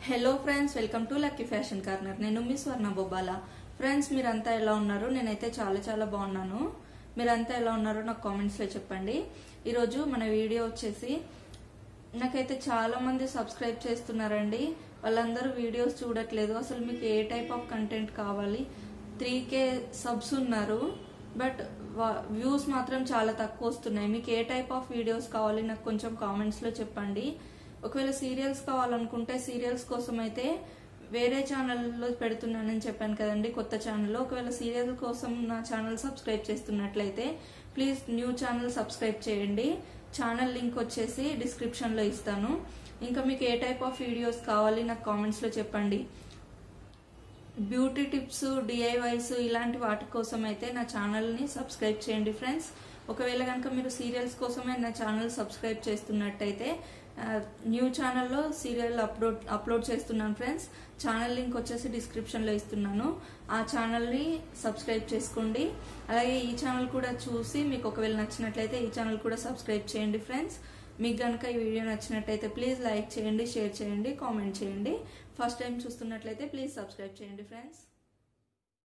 hello friends welcome to lucky fashion corner నేను మీ స్వర్ణ బొబ్బాల ఫ్రెండ్స్ మీరంతా ఎలా ఉన్నారు నేనైతే చాలా చాలా బాగున్నాను మీరంతా ఎలా ఉన్నారో నాకు కామెంట్స్ లో చెప్పండి ఈరోజు మన వీడియో వచ్చేసి నాకైతే చాలా మంది సబ్స్క్రైబ్ చేస్తున్నారండి వాళ్ళందరూ వీడియోస్ చూడట్లేదు అసలు మీకు ఏ టైప్ ఆఫ్ కంటెంట్ కావాలి త్రీ కే సబ్స్ ఉన్నారు బట్ వ్యూస్ మాత్రం చాలా తక్కువ వస్తున్నాయి మీకు ఏ టైప్ ఆఫ్ వీడియోస్ కావాలి నాకు కొంచెం కామెంట్స్ లో చెప్పండి ఒకవేళ సీరియల్స్ కావాలనుకుంటే సీరియల్స్ కోసం అయితే వేరే ఛానల్లో పెడుతున్నానని చెప్పాను కదండి కొత్త ఛానల్లో ఒకవేళ సీరియల్ కోసం నా ఛానల్ సబ్స్క్రైబ్ చేస్తున్నట్లయితే ప్లీజ్ న్యూ ఛానల్ సబ్స్క్రైబ్ చేయండి ఛానల్ లింక్ వచ్చేసి డిస్క్రిప్షన్ లో ఇస్తాను ఇంకా మీకు ఏ టైప్ ఆఫ్ వీడియోస్ కావాలి నాకు కామెంట్స్ లో చెప్పండి బ్యూటీ టిప్స్ డిఐవైస్ ఇలాంటి వాటి కోసం అయితే నా ఛానల్ని సబ్స్క్రైబ్ చేయండి ఫ్రెండ్స్ ఒకవేళ కనుక మీరు సీరియల్స్ కోసమే నా ఛానల్ సబ్స్క్రైబ్ చేస్తున్నట్టయితే న్యూ ఛానల్లో సీరియల్ అప్లోడ్ అప్లోడ్ చేస్తున్నాను ఫ్రెండ్స్ ఛానల్ లింక్ వచ్చేసి డిస్క్రిప్షన్లో ఇస్తున్నాను ఆ ఛానల్ని సబ్స్క్రైబ్ చేసుకోండి అలాగే ఈ ఛానల్ కూడా చూసి మీకు ఒకవేళ నచ్చినట్లయితే ఈ ఛానల్ కూడా సబ్స్క్రైబ్ చేయండి ఫ్రెండ్స్ మీకు కనుక ఈ వీడియో నచ్చినట్టయితే ప్లీజ్ లైక్ చేయండి షేర్ చేయండి కామెంట్ చేయండి ఫస్ట్ టైం చూస్తున్నట్లయితే ప్లీజ్ సబ్స్క్రైబ్ చేయండి ఫ్రెండ్స్